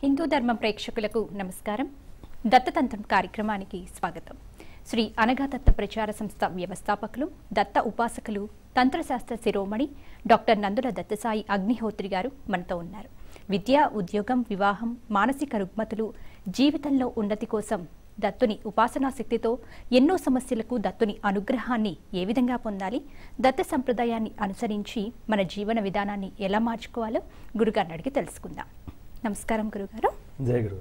హిందూ ధర్మ ప్రేక్షకులకు నమస్కారం దత్తతంత్రం కార్యక్రమానికి స్వాగతం శ్రీ అనగాదత్త ప్రచార సంస్థ వ్యవస్థాపకులు దత్త ఉపాసకులు తంత్రశాస్త్ర శిరోమణి డాక్టర్ నందుల దత్తసాయి అగ్నిహోత్రి గారు మనతో ఉన్నారు విద్య ఉద్యోగం వివాహం మానసిక రుగ్మతులు జీవితంలో ఉన్నతి కోసం దత్తుని ఉపాసనా శక్తితో ఎన్నో సమస్యలకు దత్తుని అనుగ్రహాన్ని ఏ విధంగా పొందాలి దత్త సంప్రదాయాన్ని అనుసరించి మన జీవన విధానాన్ని ఎలా మార్చుకోవాలో గురుగారిని అడిగి తెలుసుకుందాం నమస్కారం గురుగారు జయ గురు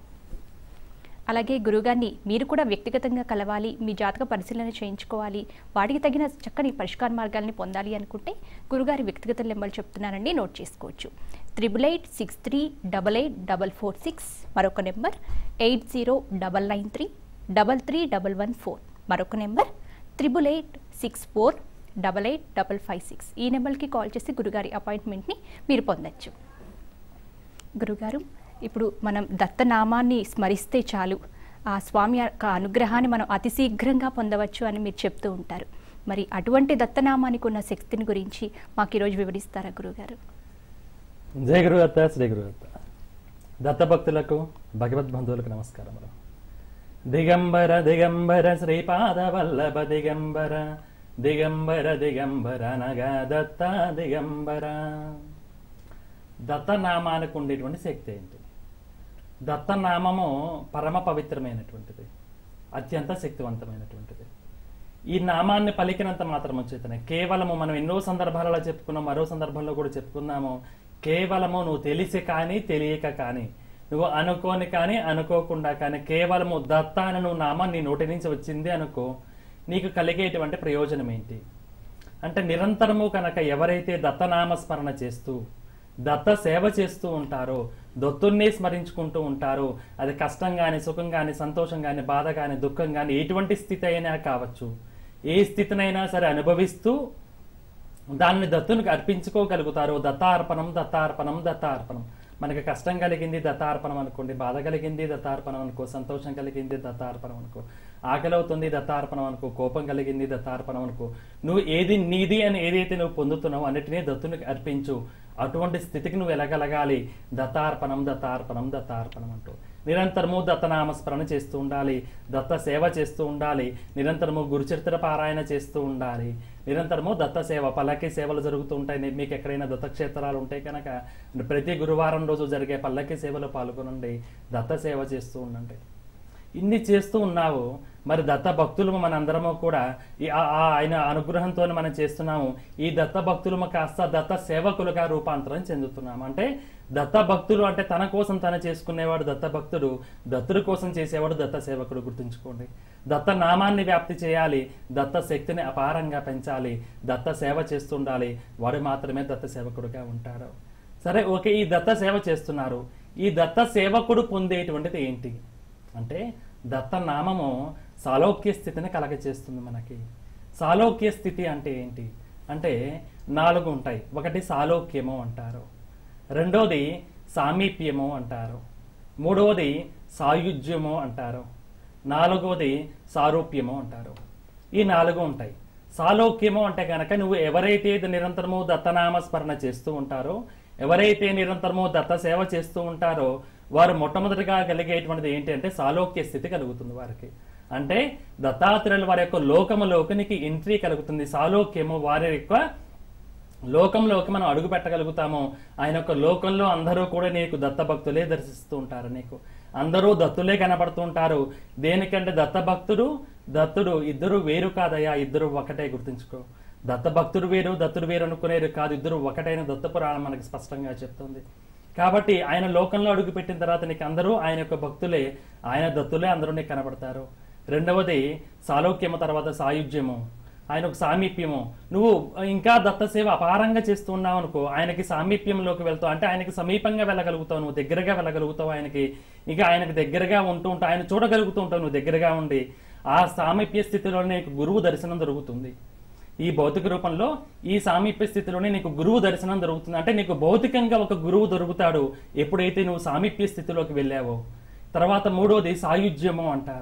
అలాగే గురుగారిని మీరు కూడా వ్యక్తిగతంగా కలవాలి మీ జాతక పరిశీలన చేయించుకోవాలి వాటికి తగిన చక్కని పరిష్కార మార్గాల్ని పొందాలి అనుకుంటే గురుగారి వ్యక్తిగత నెంబర్ చెప్తున్నానండి నోట్ చేసుకోవచ్చు triple eight six three double eight double four six మరొక number eight zero double nine three double three double one four మరొక number triple eight six four double eight double five six ఈ నెంబర్కి call చేసి గురుగారి అపాయింట్మెంట్ని మీరు పొందొచ్చు గురుగారు ఇప్పుడు మనం దత్తనామాన్ని స్మరిస్తే చాలు ఆ స్వామి యొక్క అనుగ్రహాన్ని మనం అతి శీఘ్రంగా పొందవచ్చు అని మీరు చెప్తూ ఉంటారు మరి అటువంటి దత్తనామానికి ఉన్న శక్తిని గురించి మాకు ఈరోజు వివరిస్తారా గురుగారు జయ గురుదత్త శ్రీ గురుదత్త దత్త భక్తులకు భగవద్ బంధువులకు నమస్కారములు దిగంబర దిగంబర శ్రీపాద వల్లభ దిగంబర దిగంబర దిగంబర నగా దత్త దిగంబర దత్తనామానికి ఉండేటువంటి శక్తి ఏంటి దత్తనామము పరమ పవిత్రమైనటువంటిది అత్యంత శక్తివంతమైనటువంటిది ఈ నామాన్ని పలికినంత మాత్రము చేతనే కేవలము మనం ఎన్నో సందర్భాలలో చెప్పుకున్నాం మరో సందర్భంలో కూడా చెప్పుకున్నాము కేవలము నువ్వు తెలిసి కానీ తెలియక కానీ నువ్వు అనుకోని కానీ అనుకోకుండా కానీ కేవలము దత్త అని నువ్వు నామం నీ నోటి నుంచి వచ్చింది అనుకో నీకు కలిగేటువంటి ప్రయోజనం ఏంటి అంటే నిరంతరము కనుక ఎవరైతే దత్తనామ స్మరణ చేస్తూ దత్త సేవ చేస్తూ ఉంటారో దత్తున్నే స్మరించుకుంటూ ఉంటారో అది కష్టం కానీ సుఖం కానీ సంతోషం కానీ బాధ కానీ దుఃఖం కానీ ఎటువంటి స్థితి అయినా కావచ్చు ఏ స్థితినైనా సరే అనుభవిస్తూ దాన్ని దత్తునికి అర్పించుకోగలుగుతారు దత్తార్పణం దత్తార్పణం దత్తార్పణం మనకి కష్టం కలిగింది దత్తార్పణం అనుకోండి బాధ కలిగింది దత్తార్పణం అనుకో సంతోషం కలిగింది దత్తార్పణం అనుకో ఆకలి అవుతుంది దత్తార్పణం అనుకో కోపం కలిగింది దత్తార్పణం అనుకో నువ్వు ఏది నీది అని ఏదైతే నువ్వు పొందుతున్నావు అన్నిటినీ దత్తునికి అర్పించు అటువంటి స్థితికి నువ్వు ఎలగలగాలి దత్తార్పణం దత్తార్పణం దత్తార్పణం అంటూ నిరంతరము దత్తనామస్మరణ చేస్తూ ఉండాలి దత్త సేవ చేస్తూ ఉండాలి నిరంతరము గురుచరిత్ర పారాయణ చేస్తూ ఉండాలి నిరంతరము దత్త సేవ పల్లకి సేవలు జరుగుతూ ఉంటాయి నీ- మీకు ఎక్కడైనా దత్త క్షేత్రాలు ఉంటే కనుక ప్రతి గురువారం రోజు జరిగే పల్లకి సేవలో పాల్గొనండి దత్త సేవ చేస్తూ ఉండండి ఇన్ని చేస్తూ ఉన్నావు మరి దత్త భక్తులు మన అందరము కూడా ఈ ఆ- ఆ ఆయన అనుగ్రహంతో మనం చేస్తున్నాము ఈ దత్త భక్తులు కాస్త దత్త సేవకులుగా రూపాంతరం చెందుతున్నాము అంటే దత్త భక్తులు అంటే తన కోసం తన చేసుకునేవాడు దత్త భక్తుడు దత్తుడి కోసం చేసేవాడు దత్త సేవకుడు గుర్తుంచుకోండి దత్త నామాన్ని వ్యాప్తి చేయాలి దత్త శక్తిని అపారంగా పెంచాలి దత్త సేవ చేస్తుండాలి వాడు మాత్రమే దత్త సేవకుడుగా ఉంటాడు సరే ఓకే ఈ దత్త సేవ చేస్తున్నారు ఈ దత్త సేవకుడు పొందేటువంటిది ఏంటి అంటే దత్త నామము సాలోక్య స్థితిని కలగచేస్తుంది మనకి సాలోక్య స్థితి అంటే ఏంటి అంటే నాలుగు ఉంటాయి ఒకటి సాలోక్యము అంటారు రెండోది సామీప్యము అంటారు మూడవది సాయుజ్యము అంటారు నాలుగవది సారూప్యము అంటారు ఈ నాలుగు ఉంటాయి సాలోక్యము అంటే కనుక నువ్వు ఎవరైతే ఇది నిరంతరము దత్తనామ స్మరణ చేస్తూ ఉంటారో ఎవరైతే నిరంతరము దత్త సేవ చేస్తూ ఉంటారో వారు మొట్టమొదటిగా కలిగేటువంటిది ఏంటి అంటే సాలోక్య స్థితి కలుగుతుంది వారికి అంటే దత్తాత్రేయులు వారి యొక్క లోకములోకి నీకు ఎంట్రీ కలుగుతుంది సాలోక్యము వారి యొక్క లోకంలోకి మనం అడుగు పెట్టగలుగుతాము ఆయన యొక్క లోకంలో అందరూ కూడా నీకు దత్త భక్తులే దర్శిస్తూ ఉంటారు నీకు అందరూ దత్తులే కనపడుతూ ఉంటారు దేనికంటే దత్త భక్తుడు దత్తుడు ఇద్దరు వేరు కాదయ్యా ఇద్దరు ఒకటే గుర్తుంచుకో దత్త భక్తుడు వేరు దత్తుడు వేరు అనుకునేది కాదు ఇద్దరు ఒకటైన దత్త పురాణం మనకి స్పష్టంగా చెప్తుంది కాబట్టి ఆయన లోకంలో అడుగు పెట్టిన తర్వాత నీకు అందరూ ఆయన యొక్క భక్తులే ఆయన దత్తులే అందరూ నీకు కనబడతారు రెండవది సాలోక్యము తర్వాత సాయుధ్యము ఆయన ఒక సామీప్యము నువ్వు ఇంకా దత్త సేవ అపారంగా చేస్తూ ఉన్నావు అనుకో ఆయనకి సామీప్యంలోకి వెళ్తావు అంటే ఆయనకి సమీపంగా వెళ్ళగలుగుతావు నువ్వు దగ్గరగా వెళ్ళగలుగుతావు ఆయనకి ఇంకా ఆయనకి దగ్గరగా ఉంటూ ఉంటావు ఆయన చూడగలుగుతూ ఉంటావు నువ్వు దగ్గరగా ఉండి ఆ సామీప్య స్థితిలో నీకు గురువు దర్శనం దొరుకుతుంది ఈ భౌతిక రూపంలో ఈ సామీప్య స్థితిలోనే నీకు గురువు దర్శనం దొరుకుతుంది అంటే నీకు భౌతికంగా ఒక గురువు దొరుకుతాడు ఎప్పుడైతే నువ్వు సామీప్య స్థితిలోకి వెళ్ళావో తర్వాత మూడోది సాయుధ్యము అంటారు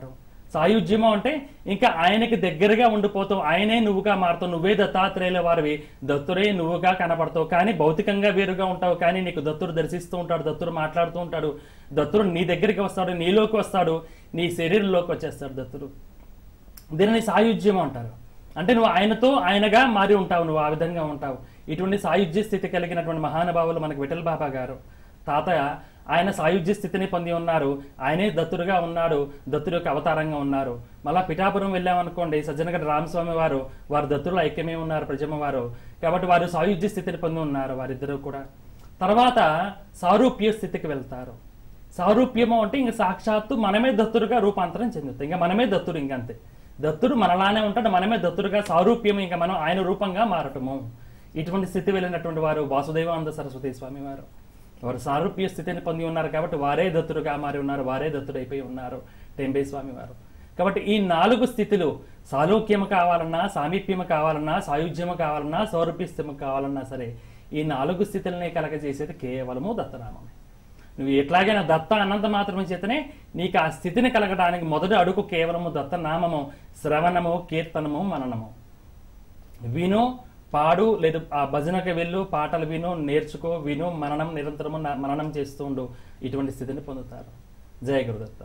సాయుధ్యము అంటే ఇంకా ఆయనకి దగ్గరగా ఉండిపోతావు ఆయనే నువ్వుగా మారుతావు నువ్వే దత్తాత్రేయుల వారివి దత్తుడే నువ్వుగా కనపడతావు కానీ భౌతికంగా వేరుగా ఉంటావు కానీ నీకు దత్తుడు దర్శిస్తూ ఉంటాడు దత్తుడు మాట్లాడుతూ ఉంటాడు దత్తుడు నీ దగ్గరికి వస్తాడు నీలోకి వస్తాడు నీ శరీరంలోకి వచ్చేస్తాడు దత్తుడు దీనిని సాయుధ్యం అంటారు అంటే నువ్వు ఆయనతో ఆయనగా మారి ఉంటావు నువ్వు ఆ విధంగా ఉంటావు ఇటువంటి సాయుధ్య స్థితి కలిగినటువంటి మహానుభావులు మనకు విఠల్ బాబా గారు తాతయ్య ఆయన సాయుధ్య స్థితిని పొంది ఉన్నారు ఆయనే దత్తుడుగా ఉన్నాడు దత్తుడు యొక్క అవతారంగా ఉన్నారు మళ్ళా పిఠాపురం వెళ్ళామనుకోండి సజ్జనగడ్డ రామస్వామి వారు వారు దత్తుడు ఐక్యమే ఉన్నారు ప్రజమ్మ వారు కాబట్టి వారు సాయుధ్య స్థితిని పొంది ఉన్నారు వారిద్దరూ కూడా తర్వాత సారూప్య స్థితికి వెళ్తారు సారూప్యము అంటే ఇంక సాక్షాత్తు మనమే దత్తుడుగా రూపాంతరం చెందుతాం ఇంకా మనమే దత్తుడు ఇంకంతే దత్తుడు మనలానే ఉంటాడు మనమే దత్తుడుగా సారూప్యం ఇంకా మనం ఆయన రూపంగా మారటము ఇటువంటి స్థితి వెళ్ళినటువంటి వారు వాసుదేవానంద సరస్వతి స్వామి వారు వారు సారూప్య స్థితిని పొంది ఉన్నారు కాబట్టి వారే దత్తుడుగా మారి ఉన్నారు వారే దత్తుడైపోయి ఉన్నారు టెంబే స్వామి వారు కాబట్టి ఈ నాలుగు స్థితులు సాలోక్యము కావాలన్నా సామీప్యము కావాలన్నా సాయుధ్యము కావాలన్నా సౌరభ్యస్థము కావాలన్నా సరే ఈ నాలుగు స్థితులనే కలగజేసేది కేవలము దత్తనామమే నువ్వు ఎట్లాగైనా దత్త అన్నంత మాత్రమే చేతనే నీకు ఆ స్థితిని కలగడానికి మొదటి అడుగు కేవలము దత్త నామము శ్రవణము కీర్తనము మననము విను పాడు లేదు ఆ భజనకి వెళ్ళు పాటలు విను నేర్చుకో విను మననం నిరంతరము న- మననం చేస్తూ ఉండు ఇటువంటి స్థితిని పొందుతారు జయ గురుదత్త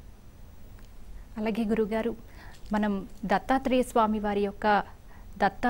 అలాగే గురుగారు మనం దత్తాత్రేయ స్వామి వారి యొక్క దత్త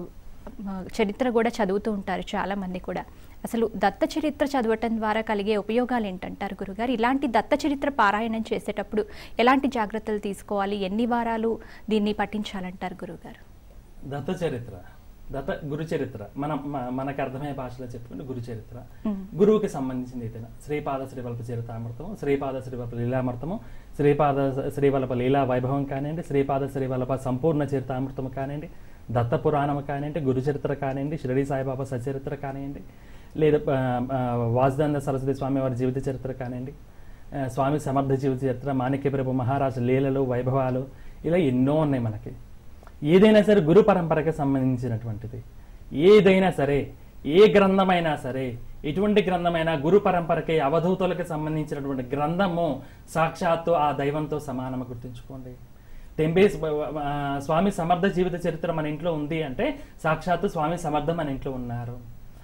మ, చరిత్ర కూడా చదువుతూ ఉంటారు చాలా మంది కూడా అసలు దత్త చరిత్ర చదవటం ద్వారా కలిగే ఉపయోగాలు ఏంటంటారు గురుగారు ఇలాంటి దత్త చరిత్ర పారాయణం చేసేటప్పుడు ఎలాంటి జాగ్రత్తలు తీసుకోవాలి ఎన్ని వారాలు దీన్ని పఠించాలంటారు గురుగారు దత్త చరిత్ర దత్త గురు చరిత్ర మనం మ- మనకు అర్థమయ్యే భాషలో చెప్పుకుంటే గురు చరిత్ర మ్మ్. గురువుకి సంబంధించింది ఏదైనా శ్రీపాద శ్రీవల్ప చరితామృతము శ్రీపాద శ్రీవల్ప లీలామృతము శ్రీపాద శ్రీవల్ప లీలా వైభవం కానివ్వండి శ్రీపాద శ్రీవల్ప సంపూర్ణ చరితామృతము కానివ్వండి దత్త పురాణము కానివ్వండి గురు చరిత్ర కానివ్వండి షిరడి సాయిబాబా సచరిత్ర కానివ్వండి లేదా ఆ, ఆ, వాసుదానంద సరస్వతి స్వామి వారి జీవిత చరిత్ర కానివ్వండి ఆ, స్వామి సమర్థ జీవిత చరిత్ర మాణిక్య ప్రభు మహారాజు లీలలు వైభవాలు ఇలా ఎన్నో ఉన్నాయి మనకి ఏదైనా సరే గురు పరంపరకి సంబంధించినటువంటిది ఏదైనా సరే ఏ గ్రంథమైనా సరే ఎటువంటి గ్రంథమైనా గురు పరంపరకి అవధూతులకు సంబంధించినటువంటి గ్రంథము సాక్షాత్తు ఆ దైవంతో సమానము గుర్తుంచుకోండి టెంబే ఆ, స్వామి సమర్థ జీవిత చరిత్ర మన ఇంట్లో ఉంది అంటే సాక్షాత్తు స్వామి సమర్థ మన ఇంట్లో ఉన్నారు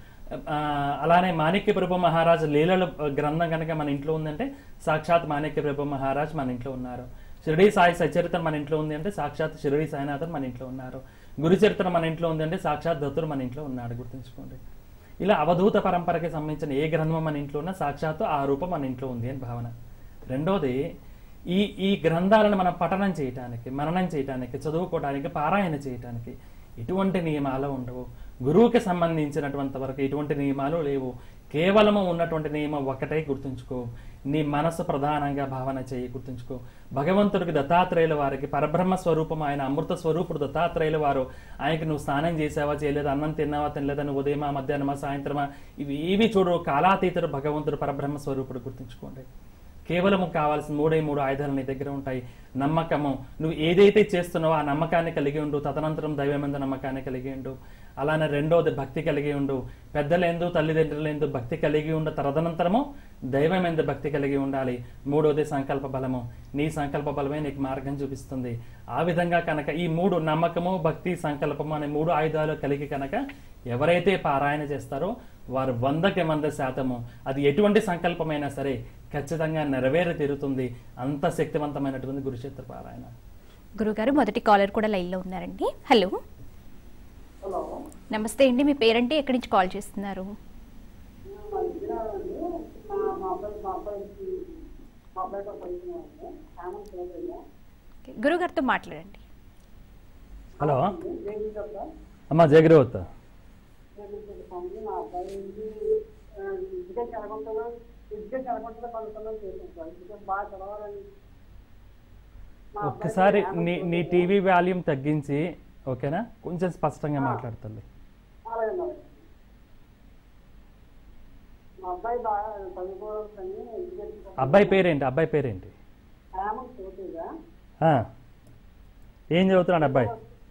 ఆ, అలానే మాణిక్య ప్రభు మహారాజ్ లీలల గ్రంథం కనుక మన ఇంట్లో ఉందంటే సాక్షాత్ మాణిక్య ప్రభు మహారాజ్ మన ఇంట్లో ఉన్నారు షిరిడి సాయి సచరిత్ర మన ఇంట్లో ఉంది అంటే సాక్షాత్ షిరిడి సాయినాథన్ మన ఇంట్లో ఉన్నారు గురు చరిత్ర మన ఇంట్లో ఉంది అంటే సాక్షాత్ దత్తుడు మన ఇంట్లో ఉన్నాడు గుర్తుంచుకోండి ఇలా అవధూత పరంపరకి సంబంధించిన ఏ గ్రంథం మన ఇంట్లో ఉన్నా సాక్షాత్తు ఆ రూపం మన ఇంట్లో ఉంది అని భావన రెండోది ఈ ఈ గ్రంథాలను మనం పఠనం చేయటానికి మననం చేయటానికి చదువుకోవడానికి పారాయణ చేయటానికి ఎటువంటి నియమాలు ఉండవు గురువుకి సంబంధించినటువంటి వరకు ఎటువంటి నియమాలు లేవు కేవలము ఉన్నటువంటి నియమం ఒకటే గుర్తుంచుకో నీ మనసు ప్రధానంగా భావన చేయి గుర్తుంచుకో భగవంతుడికి దత్తాత్రేయుల వారికి పరబ్రహ్మ స్వరూపం ఆయన అమృత స్వరూపుడు దత్తాత్రేయుల వారు ఆయనకి నువ్వు స్నానం చేసావా చేయలేదా అన్నం తిన్నావా తినలేదా నువ్వు ఉదయమా మధ్యాహ్నమా సాయంత్రమా ఇవి ఏవి చూడు కాలాతీతుడు భగవంతుడు పరబ్రహ్మ స్వరూపుడు గుర్తుంచుకోండి కేవలము కావాల్సిన మూడే మూడు ఆయుధాలు నీ దగ్గర ఉంటాయి నమ్మకము నువ్వు ఏదైతే చేస్తున్నావో ఆ నమ్మకాన్ని కలిగి ఉండు తదనంతరం దైవమందు నమ్మకాన్ని కలిగి ఉండు అలానే రెండోది భక్తి కలిగి ఉండు పెద్దలేందు తల్లిదండ్రులేందు భక్తి కలిగి ఉండు తదనంతరము దైవమెందు భక్తి కలిగి ఉండాలి మూడోది సంకల్ప బలము నీ సంకల్ప బలమే నీకు మార్గం చూపిస్తుంది ఆ విధంగా కనుక ఈ మూడు నమ్మకము భక్తి సంకల్పము అనే మూడు ఆయుధాలు కలిగి కనుక ఎవరైతే పారాయణ చేస్తారో వారు వందకి వంద శాతము అది ఎటువంటి సంకల్పమైనా సరే ఖచ్చితంగా నెరవేరి తీరుతుంది అంత శక్తివంతమైనటువంటి గురుక్షేత్ర పారాయణ గురుగారు మొదటి కాలర్ కూడా లైన్లో ఉన్నారండి హలో హలో నమస్తే అండి మీ పేరంటే ఎక్కడి నుంచి కాల్ చేస్తున్నారు మా దగ్గర అండి మా మా అబ్బాయి మా అబ్బాయికి మా అబ్బాయితో పడుతున్నామండి సామాన్ చూడండి గురుగారితో మాట్లాడండి హలో ఏమి చెప్తా అమ్మా జయగ్రవత్ పంపి మా అబ్బాయి ఇంటికే చెరగొంటలో ఇంటికే చెరగొంటలో పడుతున్నాం చేసాం సార్ ఇంటికే బాగా చదవాలని మా అబ్బాయికి ఒక్కసారి జ్ఞానం నీ నీ ఉంది. టీవీ వాల్యూమ్ తగ్గించి ఓకేనా కొంచెం స్పష్టంగా మాట్లాడుతుంది అలాగే మరి. మా అబ్బాయి బాగా చదువుకోవాలని ఇంటికే అబ్బాయి పేరేంటి అబ్బాయి పేరేంటి సామాన్ చూడగా ఆ. ఏం చదువుతున్నాడు అబ్బాయి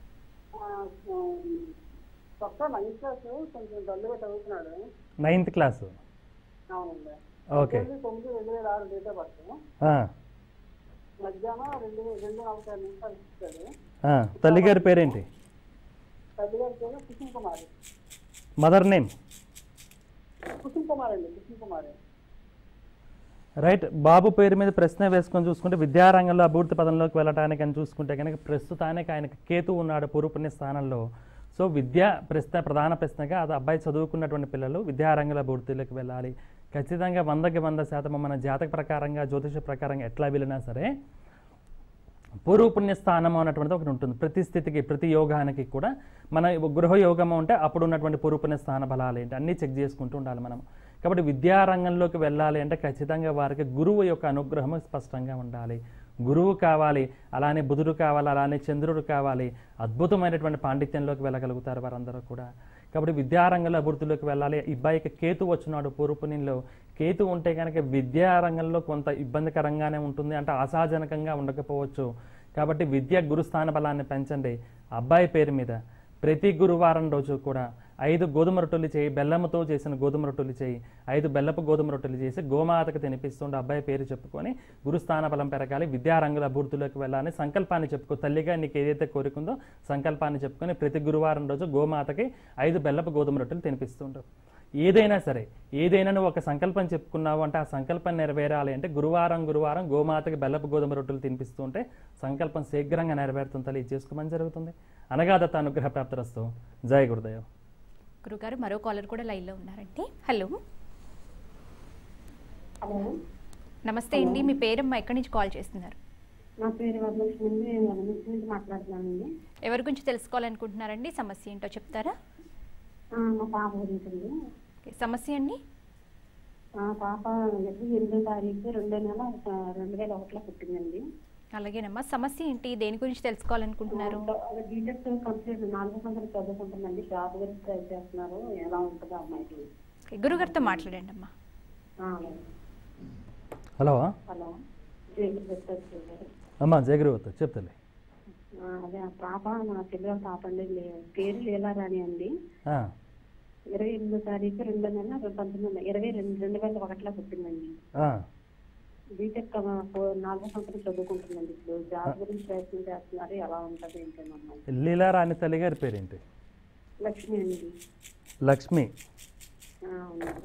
కొత్త నైన్త్ క్లాస్ కొంచెం డల్గా చదువుతున్నాడు నైన్త్ క్లాసు అవునండి ఓకే తొమ్మిది తొమ్మిది రెండు వేల ఆరు డేట్ ఆఫ్ బర్త్ ఆ. మధ్యాహ్నం రెండు రెండు నలభై ఐదు నిమిషాలు ఇచ్చాడు ఆ, తల్లిగారి పేరేంటి పెద్ద గారి పేరు కుసుమ్ కుమార్ మదర్ నేమ్ కుసుమ్ కుమార్ అండి కుసుమ్ కుమార్ రైట్ బాబు పేరు మీద ప్రశ్న వేసుకొని చూసుకుంటే విద్యారంగంలో అభివృద్ధి పదంలోకి వెళ్ళటానికి అని చూసుకుంటే కనుక ప్రస్తుతానికి ఆయనకి కేతు ఉన్నాడు పూర్వపుణ్య స్థానంలో సో విద్యా ప్రశ్న ప్రధాన ప్రశ్నగా అది అబ్బాయి చదువుకున్నటువంటి పిల్లలు విద్యారంగంలో అభివృద్ధిలోకి వెళ్ళాలి ఖచ్చితంగా వందకి వంద శాతం మన జాతక ప్రకారంగా జ్యోతిష ప్రకారంగా ఎట్లా వెళ్ళినా సరే పూర్వపుణ్య స్థానం అన్నటువంటిది ఒకటి ఉంటుంది ప్రతి స్థితికి ప్రతి యోగానికి కూడా మన గృహ యోగము ఉంటే అప్పుడు ఉన్నటువంటి పూర్వపుణ్య స్థాన బలాలు ఏంటి అన్నీ చెక్ చేసుకుంటూ ఉండాలి మనం కాబట్టి విద్యారంగంలోకి వెళ్ళాలి అంటే ఖచ్చితంగా వారికి గురువు యొక్క అనుగ్రహం స్పష్టంగా ఉండాలి గురువు కావాలి అలానే బుధుడు కావాలి అలానే చంద్రుడు కావాలి అద్భుతమైనటువంటి పాండిత్యంలోకి వెళ్ళగలుగుతారు వారందరూ కూడా కాబట్టి విద్యారంగంలో అభివృద్ధిలోకి వెళ్ళాలి ఈ అబ్బాయికి కేతు వచ్చినాడు పూర్వపుణ్యంలో కేతు ఉంటే కనుక విద్యారంగంలో కొంత ఇబ్బందికరంగానే ఉంటుంది అంటే ఆశాజనకంగా ఉండకపోవచ్చు కాబట్టి విద్య గురుస్థాన బలాన్ని పెంచండి అబ్బాయి పేరు మీద ప్రతి గురువారం రోజు కూడా ఐదు గోధుమ రొట్టెలు చేయి బెల్లముతో చేసిన గోధుమ రొట్టెలు చేయి ఐదు బెల్లపు గోధుమ రొట్టెలు చేసి గోమాతకు తినిపిస్తుండే అబ్బాయి పేరు చెప్పుకొని గురుస్థాన బలం పెరగాలి విద్యారంగుల అభివృద్ధిలోకి వెళ్ళాలని సంకల్పాన్ని చెప్పుకో తల్లిగా నీకు ఏదైతే కోరికుందో సంకల్పాన్ని చెప్పుకొని ప్రతి గురువారం రోజు గోమాతకి ఐదు బెల్లపు గోధుమ రొట్టెలు తినిపిస్తుంటావు ఏదైనా సరే ఏదైనా నువ్వు ఒక సంకల్పం చెప్పుకున్నావు అంటే ఆ సంకల్పం నెరవేరాలి అంటే గురువారం గురువారం గోమాతకి బెల్లపు గోధుమ రొట్టెలు తినిపిస్తూ ఉంటే సంకల్పం శీఘ్రంగా నెరవేరుతుంది తల్లి ఇది చేసుకోమని జరుగుతుంది అనగాదత్త అనుగ్రహ ప్రాప్తరస్తు జయ గురుదేవ్ గురుగారు మరో కాలర్ కూడా లైన్లో ఉన్నారండి హలో హలో నమస్తే అండి మీ పేరమ్మ ఎక్కడి నుంచి కాల్ చేస్తున్నారు నా పేరు వరలక్ష్మి అండి నేను వరలక్ష్మి నుంచి మాట్లాడుతున్నానండి ఎవరి గురించి తెలుసుకోవాలనుకుంటున్నారండి సమస్య ఏంటో చెప్తారా ఆ, మా పాప గురించి అండి ఓకే, సమస్య అండి ఆ పాప వచ్చి ఎనిమిదో తారీఖు రెండో నెల ఆ, రెండు వేల ఒకటిలో పుట్టిందండి అలాగేనమ్మా సమస్య ఏంటి దేని గురించి తెలుసుకోవాలనుకుంటున్నారు బీటెక్ కంప్లీట్ నాలుగో సంవత్సరం చదువుకుంటుందండి జాబ్ గురించి ట్రై చేస్తున్నారు ఎలా ఉంటుందో అమ్మాయికి ఓకే, గురుగారితో మాట్లాడండి అమ్మా ఆ, అలాగే. హలో హలో జేబీ చెప్తారు అమ్మా జయగురువత్త చెప్తలే అదే ఆ పాప మా చెల్లెల పాప అండి లే- పేరు లీలా రాణి అండి ఇరవై ఎనిమిదో తారీఖు రెండో నెల పంతొమ్మిది వందల ఇరవై రెండు రెండు వేల ఒకటిలో పుట్టిందండి బీటెక్ నాలుగో సంవత్సరం చదువుకుంటుందండి ఇప్పుడు జాబ్ గురించి ప్రయత్నం చేస్తున్నారు ఎలా ఉంటుంది ఏంటన్నమాట లీలా రాణి తల్లి గారి పేరేంటి లక్ష్మి అండి లక్ష్మి ఆ, అవునండి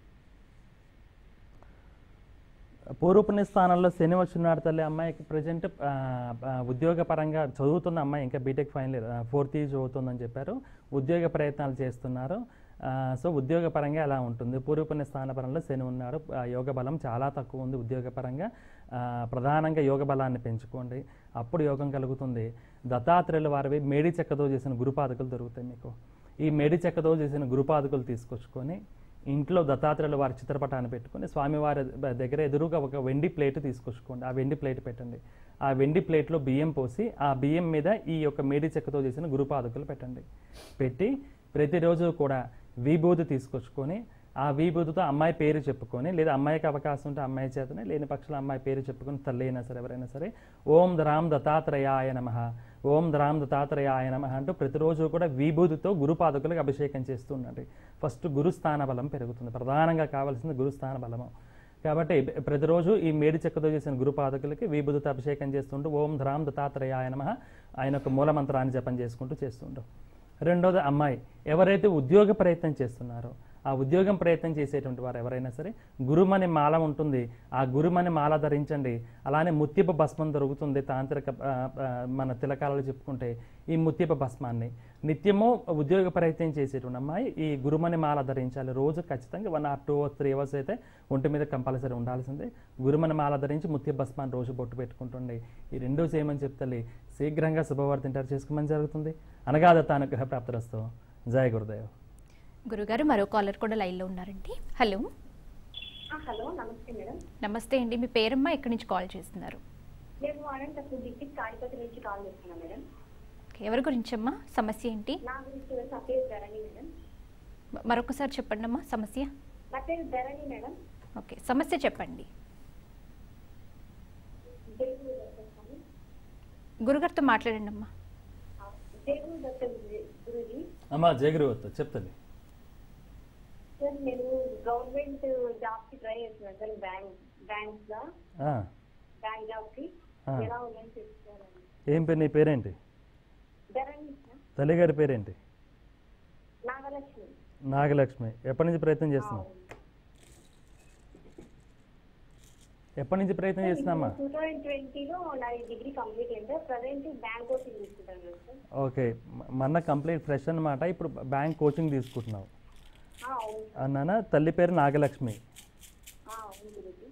పూర్వపుణ్య స్థానంలో శని వచ్చినాడు తల్లి అమ్మాయికి ప్రజెంట్ ఉద్యోగ పరంగా చదువుతున్న అమ్మాయి ఇంకా బీటెక్ ఫైనల్ ఫోర్త్ ఇయర్ చదువుతుందని చెప్పారు ఉద్యోగ ప్రయత్నాలు చేస్తున్నారు ఆ, సో ఉద్యోగ పరంగా ఎలా ఉంటుంది పూర్వపుణ్య స్థాన పరంలో శని ఉన్నాడు ఆ, యోగ బలం చాలా తక్కువ ఉంది ఉద్యోగ పరంగా ఆ, ప్రధానంగా యోగ బలాన్ని పెంచుకోండి అప్పుడు యోగం కలుగుతుంది దత్తాత్రేయుల వారివి మేడి చెక్కతో చేసిన గురుపాదకులు దొరుకుతాయి మీకు ఈ మేడి చెక్కతో చేసిన గురుపాదకులు తీసుకొచ్చుకొని ఇంట్లో దత్తాత్రేయుల వారి చిత్రపటాన్ని పెట్టుకొని స్వామివారి ద- దగ్గర ఎదురుగా ఒక వెండి ప్లేట్ తీసుకొచ్చుకోండి ఆ వెండి ప్లేట్ పెట్టండి ఆ వెండి ప్లేట్లో బియ్యం పోసి ఆ బియ్యం మీద ఈ యొక్క మేడి చెక్కతో చేసిన గురుపాదకులు పెట్టండి పెట్టి ప్రతిరోజు కూడా విభూతి తీసుకొచ్చుకొని ఆ విభూతితో అమ్మాయి పేరు చెప్పుకొని లేదా అమ్మాయికి అవకాశం ఉంటే అమ్మాయి చేతనే లేని పక్షుల అమ్మాయి పేరు చెప్పుకొని తల్లి అయినా సరే ఎవరైనా సరే ఓం ద్రాం దత్తాత్రేయాయ నమ ఓం ద్రాం దత్తాత్రేయాయ నమ అంటూ ప్రతిరోజు కూడా విభూతితో గురుపాదకులకు అభిషేకం చేస్తూ ఉండండి ఫస్ట్ గురుస్థాన బలం పెరుగుతుంది ప్రధానంగా కావాల్సింది గురుస్థాన బలము కాబట్టి ప్రతిరోజు ఈ మేడి చెక్కతో చేసిన గురుపాదకులకి విభూతితో అభిషేకం చేస్తుంటూ ఓం ధ్రాం దత్తాత్రేయాయ నమ ఆయన యొక్క మూలమంత్రాన్ని జపం చేసుకుంటూ చేస్తుంటాం రెండోది అమ్మాయి ఎవరైతే ఉద్యోగ ప్రయత్నం చేస్తున్నారో ఆ ఉద్యోగం ప్రయత్నం చేసేటువంటి వారు ఎవరైనా సరే గురుమని మాల ఉంటుంది ఆ గురుమని మాల ధరించండి అలానే ముత్యప భస్మం దొరుకుతుంది తాంత్రిక ఆ, ఆ, మన తిలకాలలో చెప్పుకుంటే ఈ ముత్యప భస్మాన్ని నిత్యము ఉద్యోగ ప్రయత్నం చేసేటువంటి అమ్మాయి ఈ గురుమని మాల ధరించాలి రోజు ఖచ్చితంగా one or two three hours అయితే ఒంటి మీద కంపల్సరీ ఉండాల్సిందే గురుమని మాల ధరించి ముత్య భస్మాన్ని రోజు బొట్టు పెట్టుకుంటుండే ఈ రెండో చేయమని చెప్తలే శీఘ్రంగా శుభవార్తింటారు చేసుకోమని జరుగుతుంది అనగాదత్త అనుగ్రహ ప్రాప్తిరస్తు జయ గురుదేవ్ గురుగారు మరో కాలర్ కూడా లైన్లో ఉన్నారండి హలో హలో నమస్తే మేడం నమస్తే అండి మీ పేరమ్మ ఎక్కడి నుంచి కాల్ చేస్తున్నారు మేము అనంతపూర్ డిస్టిక్ తాడిపత్రి నుంచి కాల్ చేస్తున్నాం మేడం ఓకే, ఎవరి గురించి అమ్మా సమస్య ఏంటి నా గురించి నా పేరు ధరణి మేడం మ- మరొకసారి చెప్పండి అమ్మా సమస్య నా పేరు ధరణి మేడం ఓకే సమస్య చెప్పండి దేవుడు దత్త గురుగారితో మాట్లాడండి అమ్మా దేవుడు దత్త గురుజీ అమ్మా జయ గురువత్త చెప్తలే సార్ నేను గవర్నమెంట్ జాబ్ కి ట్రై చేస్తున్నాను సార్ బ్యాంక్ బ్యాంక్స్ గా బ్యాంక్ జాబ్ కి ఆ. ఎలా ఉందని తెలుసుకోవాలండి ఏం పేరు నీ పేరేంటి ధరణి తల్లిగారి పేరేంటి నాగలక్ష్మి నాగలక్ష్మి ఎప్పటి నుంచి ప్రయత్నం చేస్తున్నావు ఎప్పటి నుంచి ప్రయత్నం చేస్తున్నామా టూ థౌజండ్ ట్వంటీలో నా డిగ్రీ కంప్లీట్ అయింది ప్రజెంట్ బ్యాంక్ కోచింగ్ తీసుకుంటాను సార్ ఓకే మ- మొన్న కంప్లీట్ ఫ్రెష్ అన్నమాట ఇప్పుడు బ్యాంక్ కోచింగ్ తీసుకుంటున్నావు ఆ, అవును అన్నానా తల్లి పేరు నాగలక్ష్మి ఆ, అవును గురుజీ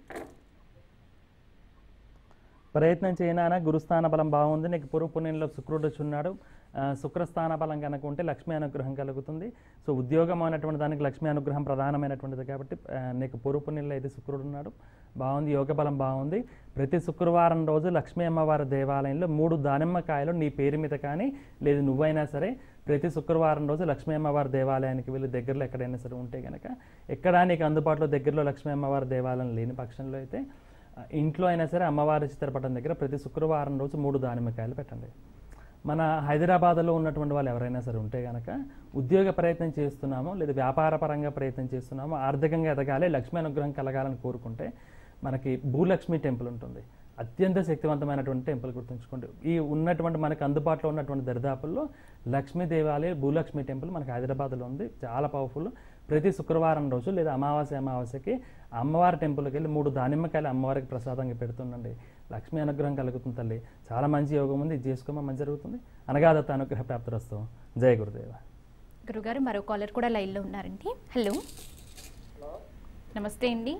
ప్రయత్నం చేయనానా గురుస్థాన బలం బాగుంది నీకు పూర్వ పుణ్యంలో శుక్రుడు వచ్చి ఉన్నాడు ఆ, శుక్రస్థాన బలం కనుక ఉంటే లక్ష్మీ అనుగ్రహం కలుగుతుంది సో ఉద్యోగం అనేటువంటి దానికి లక్ష్మీ అనుగ్రహం ప్రధానమైనటువంటిది కాబట్టి ఆ, నీకు పూర్వ పుణ్యంలో అయితే శుక్రుడు ఉన్నాడు బాగుంది యోగ బలం బాగుంది ప్రతి శుక్రవారం రోజు లక్ష్మీ అమ్మవారి దేవాలయంలో మూడు దానిమ్మకాయలు నీ పేరు మీద కానీ లేదు నువ్వైనా సరే ప్రతి శుక్రవారం రోజు లక్ష్మీ అమ్మవారి దేవాలయానికి వెళ్ళి దగ్గరలో ఎక్కడైనా సరే ఉంటే కనుక ఎక్కడ నీకు అందుబాటులో దగ్గరలో లక్ష్మీ అమ్మవారి దేవాలయం లేని పక్షంలో అయితే ఆ, ఇంట్లో అయినా సరే అమ్మవారి చిత్రపటం దగ్గర ప్రతి శుక్రవారం రోజు మూడు దానిమ్మకాయలు పెట్టండి మన హైదరాబాద్లో ఉన్నటువంటి వాళ్ళు ఎవరైనా సరే ఉంటే కనుక ఉద్యోగ ప్రయత్నం చేస్తున్నామో లేదా వ్యాపార పరంగా ప్రయత్నం చేస్తున్నామో ఆర్థికంగా ఎదగాలి లక్ష్మీ అనుగ్రహం కలగాలని కోరుకుంటే మనకి భూలక్ష్మి టెంపుల్ ఉంటుంది అత్యంత శక్తివంతమైనటువంటి టెంపుల్ గుర్తుంచుకోండి ఈ ఉన్నటువంటి మనకు అందుబాటులో ఉన్నటువంటి దరిదాపుల్లో లక్ష్మీ దేవాలయ భూలక్ష్మి టెంపుల్ మనకి హైదరాబాద్లో ఉంది చాలా పవర్ఫుల్ ప్రతి శుక్రవారం రోజు లేదా అమావాస్య అమావాస్యకి అమ్మవారి టెంపుల్కి వెళ్ళి మూడు దానిమ్మకాయలు అమ్మవారికి ప్రసాదంగా పెడుతుండండి లక్ష్మీ అనుగ్రహం కలుగుతుంది తల్లి చాలా మంచి యోగం ఉంది ఇది చేసుకోమా మంచి జరుగుతుంది అనగాదత్త అనుగ్రహ ప్రాప్తిరస్తు జయ గురుదేవ గురుగారు మరో కాలర్ కూడా లైన్లో ఉన్నారండి హలో నమస్తే అండి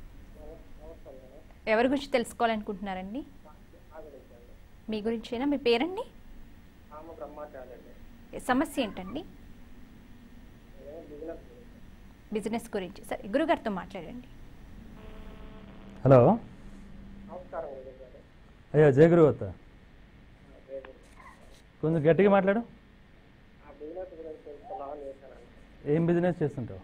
ఎవరి గురించి తెలుసుకోవాలనుకుంటున్నారండి మీ గురించేనా మీ పేరండి సమస్య ఏంటండి బిజినెస్ గురించి సరే గురుగారితో మాట్లాడండి హలో అయ్యో జయ గురువత్త కొంచెం గట్టిగా మాట్లాడు ఏం బిజినెస్ చేస్తుంటావు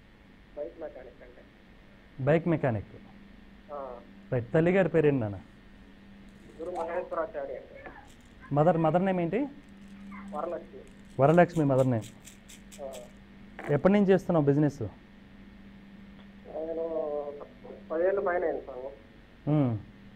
బైక్ మెకానిక్ రైట్ తల్లి గారి పేరేంటి నాన్న Guru Maheshwaracharya mother mother name ఏంటి వరలక్ష్మి వరలక్ష్మి మదర్ నేమ్ ఎప్పటి నుంచి చేస్తున్నావు బిజినెస్ నేను పదేళ్ళు పైన అయింది స్వామి మ్మ్.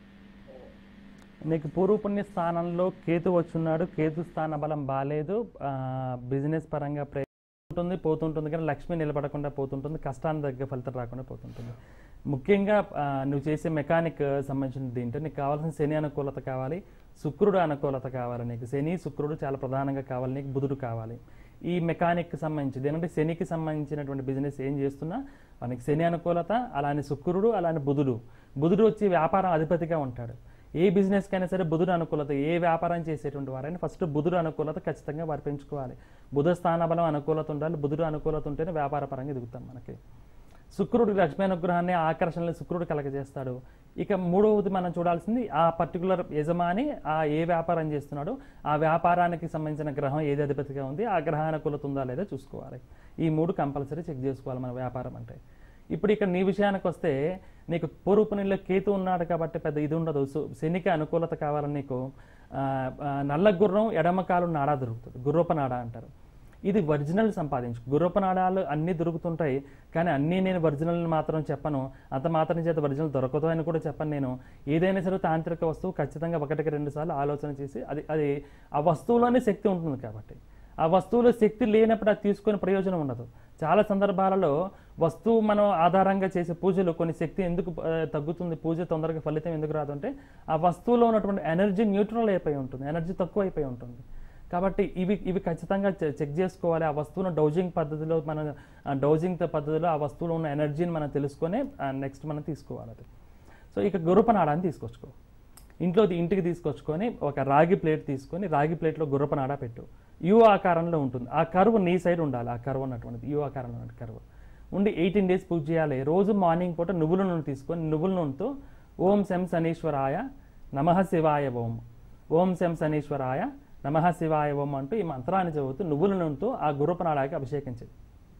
నీకు పూర్వపుణ్య స్థానంలో కేతు వచ్చున్నాడు కేతు స్థాన బలం బాగాలేదు ఆ, బిజినెస్ పరంగా ప్రయత్నం ఉంటుంది పోతుంటుంది కానీ లక్ష్మి నిలబడకుండా పోతుంటుంది కష్టాన్ని దగ్గర ఫలితం రాకుండా పోతుంటుంది ముఖ్యంగా ఆ, నువ్వు చేసే మెకానిక్ సంబంధించిన దీంట్లో నీకు కావాల్సిన శని అనుకూలత కావాలి శుక్రుడు అనుకూలత కావాలి నీకు శని శుక్రుడు చాలా ప్రధానంగా కావాలి నీకు బుధుడు కావాలి ఈ మెకానిక్ సంబంధించింది ఏంటంటే శనికి సంబంధించినటువంటి బిజినెస్ ఏం చేస్తున్నా మనకి శని అనుకూలత అలానే శుక్రుడు అలానే బుధుడు బుధుడు వచ్చి వ్యాపారం అధిపతిగా ఉంటాడు ఏ బిజినెస్ కైనా సరే బుధుడు అనుకూలత ఏ వ్యాపారం చేసేటువంటి వారైనా ఫస్ట్ బుధుడు అనుకూలత ఖచ్చితంగా వారు పెంచుకోవాలి బుధ స్థాన బలం అనుకూలత ఉండాలి బుధుడు అనుకూలత ఉంటేనే వ్యాపార పరంగా ఎదుగుతాం మనకి శుక్రుడు లక్ష్మీ అనుగ్రహాన్ని ఆకర్షణలు శుక్రుడు కలగజేస్తాడు ఇక మూడవది మనం చూడాల్సింది ఆ పర్టికులర్ యజమాని ఆ ఏ వ్యాపారం చేస్తున్నాడో ఆ వ్యాపారానికి సంబంధించిన గ్రహం ఏది అధిపతిగా ఉంది ఆ గ్రహానుకూలత ఉందా లేదా చూసుకోవాలి ఈ మూడు కంపల్సరీ చెక్ చేసుకోవాలి మన వ్యాపారం అంటే ఇప్పుడు ఇక్కడ నీ విషయానికి వస్తే నీకు పూర్వపునిలో కేతు ఉన్నాడు కాబట్టి పెద్ద ఇది ఉండదు సో శనికి అనుకూలత కావాలని నీకు ఆ, ఆ, నల్ల గుర్రం ఎడమ కాలు నాడా దొరుకుతుంది గుర్రప నాడా అంటారు ఇది ఒరిజినల్ సంపాదించు గుర్రపు నాడాలు అన్నీ దొరుకుతుంటాయి కానీ అన్నీ నేను ఒరిజినల్ మాత్రం చెప్పను అంత మాత్రం చేత ఒరిజినల్ దొరకదు అని కూడా చెప్పను నేను ఏదైనా సరే తాంత్రిక వస్తువు ఖచ్చితంగా ఒకటికి రెండు సార్లు ఆలోచన చేసి అది అది ఆ వస్తువులోనే శక్తి ఉంటుంది కాబట్టి ఆ వస్తువులో శక్తి లేనప్పుడు అది తీసుకునే ప్రయోజనం ఉండదు చాలా సందర్భాలలో వస్తువు మనం ఆధారంగా చేసే పూజలు కొన్ని శక్తి ఎందుకు ఆ, తగ్గుతుంది పూజ తొందరగా ఫలితం ఎందుకు రాదు అంటే ఆ వస్తువులో ఉన్నటువంటి ఎనర్జీ న్యూట్రల్ అయిపోయి ఉంటుంది ఎనర్జీ తక్కువ అయిపోయి ఉంటుంది కాబట్టి ఇవి ఇవి ఖచ్చితంగా చె- చెక్ చేసుకోవాలి ఆ వస్తువును డౌజింగ్ పద్ధతిలో మనం ఆ డౌజింగ్ పద్ధతిలో ఆ వస్తువులో ఉన్న ఎనర్జీని మనం తెలుసుకొని నెక్స్ట్ మనం తీసుకోవాలి అది సో ఇక గుర్రపనాడాన్ని తీసుకొచ్చుకో ఇంట్లో ఇంటికి తీసుకొచ్చుకొని ఒక రాగి ప్లేట్ తీసుకొని రాగి ప్లేట్లో గుర్రపనాడ పెట్టు యు ఆకారంలో ఉంటుంది ఆ కరువు నీ సైడ్ ఉండాలి ఆ కరువు అన్నటువంటిది యు ఆకారంలో ఉన్న కరువు ఉండి ఎయిటీన్ డేస్ పూజ చేయాలి రోజు మార్నింగ్ పూట నువ్వుల నూనె తీసుకొని నువ్వుల నూనెతో ఓం శం శనీశ్వరాయ నమః శివాయ ఓం ఓం శం శనీశ్వరాయ నమః శివాయ ఓం అంటూ ఈ మంత్రాన్ని చదువుతూ నువ్వుల నూనెతో ఆ గుర్రపనాడాకి అభిషేకం చేయి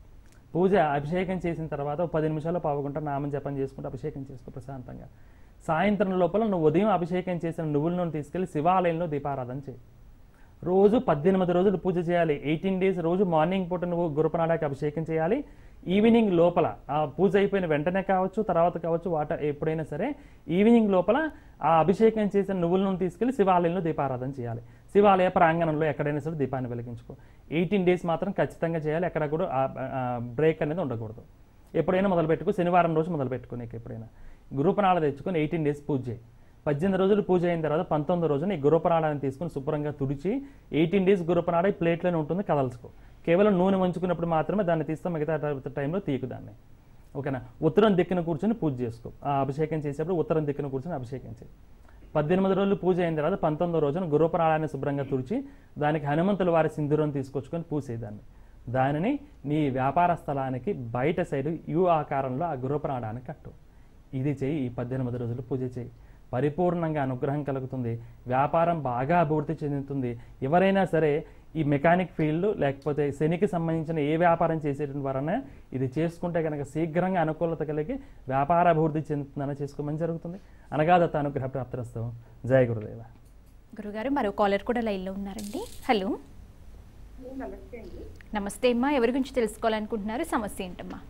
పూజ అభిషేకం చేసిన తర్వాత ఒక పది నిమిషాలు పావుకుంటా నామం జపం చేసుకుంటూ అభిషేకం చేసుకో ప్రశాంతంగా సాయంత్రం లోపల నువ్వు ఉదయం అభిషేకం చేసిన నువ్వుల నూనె తీసుకెళ్లి శివాలయంలో దీపారాధన చేయి రోజు పద్దెనిమిది రోజులు పూజ చేయాలి ఎయిటీన్ డేస్ రోజు మార్నింగ్ పూట నువ్వు గురుపనాడాకి అభిషేకం చేయాలి ఈవినింగ్ లోపల ఆ పూజ అయిపోయిన వెంటనే కావచ్చు తర్వాత కావచ్చు వాటర్ ఎప్పుడైనా సరే ఈవినింగ్ లోపల ఆ అభిషేకం చేసిన నువ్వుల నూనె తీసుకెళ్లి శివాలయంలో దీపారాధన చేయాలి శివాలయ ప్రాంగణంలో ఎక్కడైనా సరే దీపాన్ని వెలిగించుకో ఎయిటీన్ డేస్ మాత్రం ఖచ్చితంగా చేయాలి ఎక్కడ కూడా బ్రేక్ అనేది ఉండకూడదు ఎప్పుడైనా మొదలు పెట్టుకో శనివారం రోజు మొదలు పెట్టుకో నీకు ఎప్పుడైనా గురుపనాళ తెచ్చుకొని ఎయిటీన్ డేస్ పూజ చేయి పద్దెనిమిది రోజులు పూజ అయిన తర్వాత పంతొమ్మిది రోజున ఈ గురుపనాడాన్ని తీసుకుని శుభ్రంగా తుడిచి ఎయిటీన్ డేస్ గురుపనాడ ఈ ప్లేట్లోనే ఉంటుంది కదల్చుకో కేవలం నూనె వంచుకున్నప్పుడు మాత్రమే దాన్ని తీస్తాం మిగతా ట- టైంలో తీయకు దాన్ని ఓకేనా ఉత్తరం దిక్కున కూర్చొని పూజ చేసుకో ఆ అభిషేకం చేసేప్పుడు ఉత్తరం దిక్కున కూర్చొని అభిషేకం చేయి పద్దెనిమిది రోజులు పూజ అయిన తర్వాత పంతొమ్మిదో రోజున గురుపరాళాన్ని శుభ్రంగా తుడిచి దానికి హనుమంతుల వారి సింధూరం తీసుకొచ్చుకొని పూసేదాన్ని దానిని నీ వ్యాపార స్థలానికి బయట సైడ్ యు ఆకారంలో ఆ గురుపరాడాన్ని కట్టు ఇది చేయి ఈ పద్దెనిమిది రోజులు పూజ చేయి పరిపూర్ణంగా అనుగ్రహం కలుగుతుంది వ్యాపారం బాగా అభివృద్ధి చెందుతుంది ఎవరైనా సరే ఈ మెకానిక్ ఫీల్డ్ లేకపోతే శనికి సంబంధించిన ఏ వ్యాపారం చేసేటువంటి వారనే ఇది చేసుకుంటే కనుక శీఘ్రంగా అనుకూలత కలిగి వ్యాపార అభివృద్ధి చెందుతుందని చేసుకోమని జరుగుతుంది అనగాదత్త అనుగ్రహ ప్రాప్తిరస్తు జయ గురుదేవ గురుగారు మరో కాలర్ కూడా లైన్లో ఉన్నారండి హలో నమస్తే అండి నమస్తే అమ్మా ఎవరి గురించి తెలుసుకోవాలనుకుంటున్నారు సమస్య ఏంటమ్మా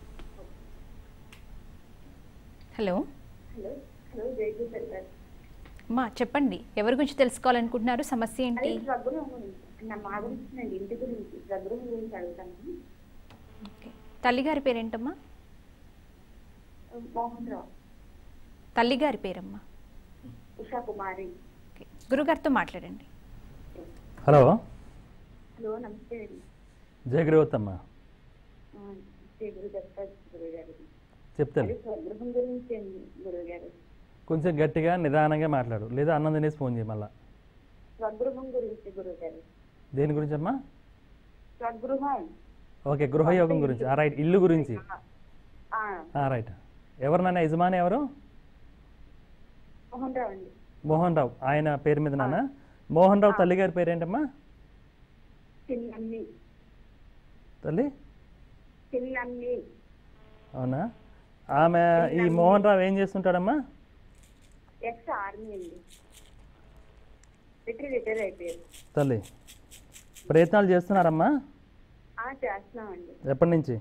హలో హలో హలో జైగు సార్ అమ్మా చెప్పండి ఎవరి గురించి తెలుసుకోవాలనుకుంటున్నారు సమస్య ఏంటి అదే స్వగృహం గురించి నా మా గురించి అండి ఇంటి గురించి స్వగృహం గురించి అడుగుతాను ఓకే తల్లిగారి పేరేంటమ్మా మోహన్ రావు తల్లిగారి పేరమ్మా ఉషా కుమారి ఓకే గురుగారితో మాట్లాడండి హలో హలో నమస్తే అండి జయ గురువత్తమ్మ ఆ, శ్రీ గురు దత్త గురుగారు చెప్తాను అదే స్వగృహం గురించి అండి గురుగారు కొంచెం గట్టిగా నిదానంగా మాట్లాడు లేదా అన్నం తినేసి ఫోన్ చేయి మళ్ళా స్వగృహం గురించి గురుగారు దేని గురించి అమ్మా స్వగృహం ఓకే గృహయోగం గురించి ఆ రైట్ ఇల్లు గురించి ఆ, ఆ రైట్ ఎవరు నాన్న యజమాని ఎవరు మోహన్ రావు అండి మోహన్ రావు ఆయన పేరు మీద నాన్న మోహన్ రావు తల్లి గారి పేరేంటమ్మా చిన్నమ్మి తల్లి చిన్నమ్మి అవునా ఆమె ఈ మోహన్ రావు ఏం చేస్తుంటాడమ్మా ఎక్స్ ఆర్మీ అండి రిటైర్ రిటైర్ అయిపోయారు తల్లి ప్రయత్నాలు చేస్తున్నారమ్మా ఆ, చేస్తున్నామండి ఎప్పటి నుంచి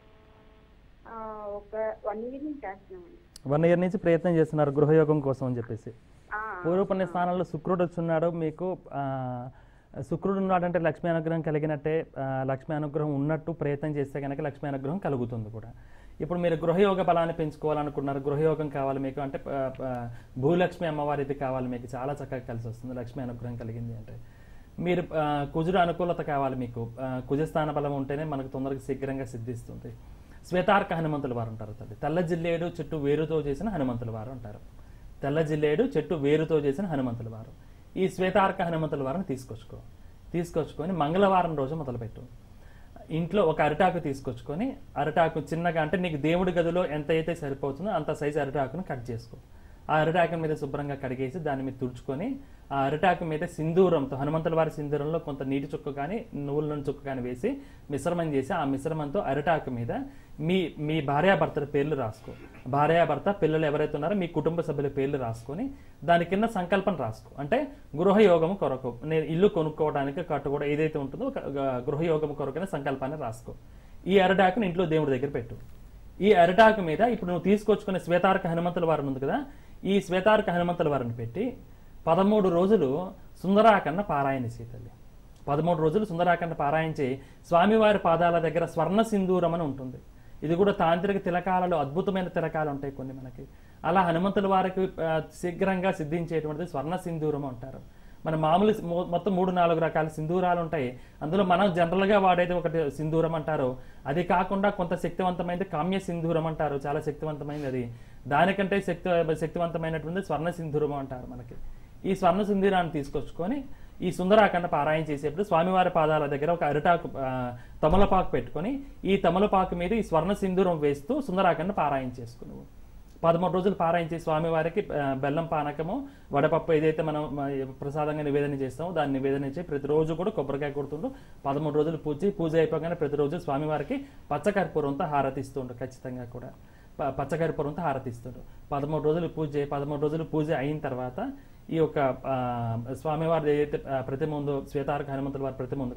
ఆ, ఒక వన్ ఇయర్ నుంచి చేస్తున్నామండి వన్ ఇయర్ నుంచి ప్రయత్నం చేస్తున్నారు గృహయోగం కోసం అని చెప్పేసి ఆ, పూర్వపుణ్య స్థానంలో శుక్రుడు వచ్చున్నాడు మీకు ఆ, శుక్రుడు ఉన్నాడంటే లక్ష్మీ అనుగ్రహం కలిగినట్టే ఆ, లక్ష్మీ అనుగ్రహం ఉన్నట్టు ప్రయత్నం చేస్తే కనుక లక్ష్మీ అనుగ్రహం కలుగుతుంది కూడా ఇప్పుడు మీరు గృహయోగ బలాన్ని పెంచుకోవాలనుకున్నారు గృహయోగం కావాలి మీకు అంటే ఆ, ఆ, భూలక్ష్మి అమ్మవారిది కావాలి మీకు చాలా చక్కగా కలిసి వస్తుంది లక్ష్మీ అనుగ్రహం కలిగింది అంటే మీరు ఆ, కుజుడు అనుకూలత కావాలి మీకు ఆ, కుజస్థాన బలం ఉంటేనే మనకు తొందరగా శీఘ్రంగా సిద్ధిస్తుంది శ్వేతార్క హనుమంతుల వారు ఉంటారు తల్లి తెల్ల జిల్లేడు చెట్టు వేరుతో చేసిన హనుమంతుల వారు అంటారు తెల్ల జిల్లేడు చెట్టు వేరుతో చేసిన హనుమంతుల వారు ఈ శ్వేతార్క హనుమంతుల వారిని తీసుకొచ్చుకో తీసుకొచ్చుకొని మంగళవారం రోజు మొదలుపెట్టు ఇంట్లో ఒక అరిటాకు తీసుకొచ్చుకొని అరిటాకు చిన్నగా అంటే నీకు దేవుడి గదిలో ఎంత అయితే సరిపోతుందో అంత సైజు అరిటాకును కట్ చేసుకో ఆ అరిటాకు మీద శుభ్రంగా కడిగేసి దాని మీద తుడుచుకొని ఆ అరిటాకు మీద సింధూరంతో హనుమంతుల వారి సింధూరంలో కొంత నీటి చుక్క కానీ నువ్వుల నూనె చుక్క కానీ వేసి మిశ్రమం చేసి ఆ మిశ్రమంతో అరిటాకు మీద మీ మీ భార్యాభర్తల పేర్లు రాసుకో భార్యాభర్త పిల్లలు ఎవరైతే ఉన్నారో మీ కుటుంబ సభ్యుల పేర్లు రాసుకొని దాని కింద సంకల్పం రాసుకో అంటే గృహయోగం కొరకు నేను ఇల్లు కొనుక్కోవడానికి కట్టుకోవడం ఏదైతే ఉంటుందో ఒక ఒక గృహయోగం కొరకైన సంకల్పాన్ని రాసుకో ఈ అరిటాకుని ఇంట్లో దేవుడి దగ్గర పెట్టు ఈ అరిటాకు మీద ఇప్పుడు నువ్వు తీసుకొచ్చుకునే శ్వేతార్క హనుమంతుల వారిని ఉంది కదా ఈ శ్వేతార్క హనుమంతుల వారిని పెట్టి పదమూడు రోజులు సుందరాకన్న పారాయణ సీతల్లి పదమూడు రోజులు సుందరాకన్న పారాయించి స్వామివారి పాదాల దగ్గర స్వర్ణ సింధూరం అని ఉంటుంది ఇది కూడా తాంత్రిక తిలకాలలో అద్భుతమైన తిలకాలు ఉంటాయి కొన్ని మనకి అలా హనుమంతుల వారికి ఆ, శీఘ్రంగా సిద్ధించేటువంటిది స్వర్ణ సింధూరం అంటారు మన మామూలు మొ- మొత్తం మూడు నాలుగు రకాల సింధూరాలు ఉంటాయి అందులో మనం జనరల్ గా వాడేది ఒకటి సింధూరం అంటారు అది కాకుండా కొంత శక్తివంతమైనది కామ్య సింధూరం అంటారు చాలా శక్తివంతమైనది అది దానికంటే శక్తి శక్తివంతమైనటువంటి స్వర్ణ సింధూరం అంటారు మనకి ఈ స్వర్ణ సింధూరాన్ని తీసుకొచ్చుకొని ఈ సుందరాఖండ పారాయణ చేసేప్పుడు స్వామివారి పాదాల దగ్గర ఒక అరిటాకు ఆ, తమలపాకు పెట్టుకొని ఈ తమలపాకు మీద ఈ స్వర్ణ సింధూరం వేస్తూ సుందరాఖండ పారాయణ చేసుకున్నావు పదమూడు రోజులు పారాయించి స్వామివారికి ఆ, బెల్లం పానకము వడపప్పు ఏదైతే మనం మ, ప్రసాదంగా నివేదన చేస్తామో దాన్ని నివేదన చేసి ప్రతిరోజు కూడా కొబ్బరికాయ కొడుతుంటూ పదమూడు రోజులు పూజ పూజ అయిపోగానే ప్రతిరోజు స్వామివారికి పచ్చకర్పూరంతో హారతిస్తుండ్రు ఖచ్చితంగా కూడా ప- పచ్చకర్పూరంతో హారతిస్తుండ్రు పదమూడు రోజులు పూజ చేయి పదమూడు రోజులు పూజ అయిన తర్వాత ఈ యొక్క ఆ, స్వామివారి ఏదైతే ఆ, ప్రతిమ ఉందో శ్వేతార్క హనుమంతుల వారి ప్రతిమ ఉంది కదా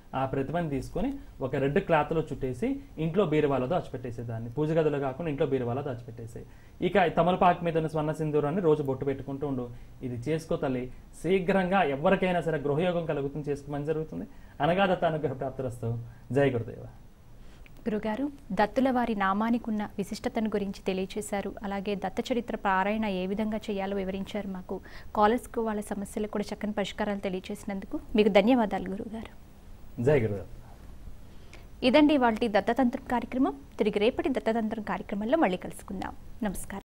ఆ ప్రతిమని తీసుకొని ఒక రెడ్ క్లాత్లో చుట్టేసి ఇంట్లో బీరువాలో దాచిపెట్టేసేదాన్ని పూజ గదిలో కాకుండా ఇంట్లో బీరువాలో దాచిపెట్టేసి ఇక తమలపాకు మీద ఉన్న స్వర్ణ సింధూరాన్ని రోజు బొట్టు పెట్టుకుంటూ ఉండు ఇది చేసుకో తల్లి శీఘ్రంగా ఎవరికైనా సరే గృహయోగం కలుగుతుంది చేసుకోమని జరుగుతుంది అనగా దత్త అనుగ్రహ ప్రాప్తిరస్తు జయ గురుదేవ గురుగారు దత్తుల వారి నామానికి ఉన్న విశిష్టతను గురించి తెలియచేశారు అలాగే దత్త చరిత్ర పారాయణ ఏ విధంగా చేయాలో వివరించారు మాకు కాలర్స్కు వాళ్ళ సమస్యలకు కూడా చక్కని పరిష్కారాలు తెలియచేసినందుకు మీకు ధన్యవాదాలు గురుగారు జయ గురుదేవ ఇదండి వాళ్ళ దత్తతంత్రం కార్యక్రమం తిరిగి రేపటి దత్తతంత్రం కార్యక్రమంలో మళ్ళీ కలుసుకుందాం నమస్కారం